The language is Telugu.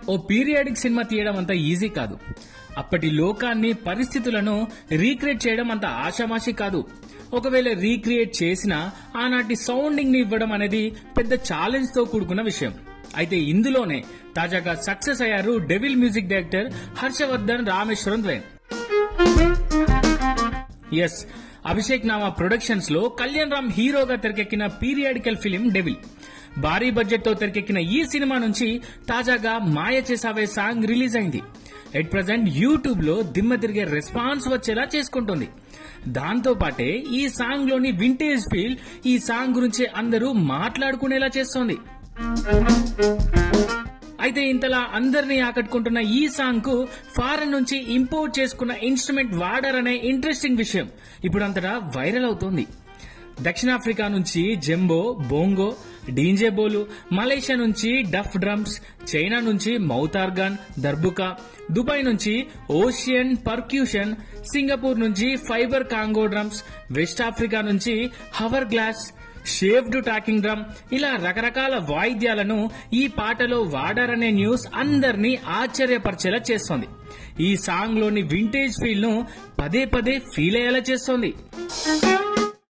ఓ పీరియాడిక్ సినిమా తీయడం అంత ఈజీ కాదు అప్పటి లోకాన్ని పరిస్థితులను రీక్రియేట్ చేయడం అంత ఆషామాషి కాదు ఒకవేళ రీక్రియేట్ చేసినా ఆనాటి సౌండింగ్ ని ఇవ్వడం అనేది పెద్ద ఛాలెంజ్ తో కూడుకున్న విషయం అయితే ఇందులోనే తాజాగా సక్సెస్ అయ్యారు devil music director Harshavardhan Rameshwaram ద్వయం ఎస్ అభిషేక్ నామా ప్రొడక్షన్స్ లో కళ్యాణ్ రామ్ హీరోగా తెరకెక్కిన పీరియాడికల్ ఫిలిం డెవిల్ భారీ బడ్జెట్ తో తెరకెక్కిన ఈ సినిమా నుంచి తాజాగా మాయ చేసావే సాంగ్ రిలీజ్ అయింది ఎట్ ప్రజెంట్ యూట్యూబ్ లో దిమ్మ తిరిగే రెస్పాన్స్ వచ్చేలా చేసుకుంటుంది దాంతో పాటే ఈ సాంగ్ లోని వింటేజ్ ఫీల్ ఈ సాంగ్ గురించి అందరూ మాట్లాడుకునేలా చేస్తోంది అయితే ఇంతలా అందరినీ ఆకట్టుకుంటున్న ఈ సాంగ్ కు ఫారెన్ నుంచి ఇంపోర్ట్ చేసుకున్న ఇన్స్ట్రుమెంట్ వాడారనే ఇంట్రెస్టింగ్ విషయం ఇప్పుడు అంతటా వైరల్ అవుతోంది దక్షిణాఫ్రికా నుంచి జెంబో బోంగో డీంజే బోలు మలేషియా నుంచి డఫ్ డ్రమ్స్ చైనా నుంచి మౌతార్గాన్ దర్బుకా దుబాయ్ నుంచి ఓషియన్ పర్క్యూషన్ సింగపూర్ నుంచి fibre conga drums west Africa నుంచి hourglass shaved talking drum ఇలా రకరకాల వాయిద్యాలను ఈ పాటలో వాడారనే న్యూస్ అందరినీ ఆశ్చర్యపరిచేలా చేస్తోంది ఈ సాంగ్ లోని వింటేజ్ ఫీల్ ను పదే పదే ఫీల్ అయ్యేలా చేస్తోంది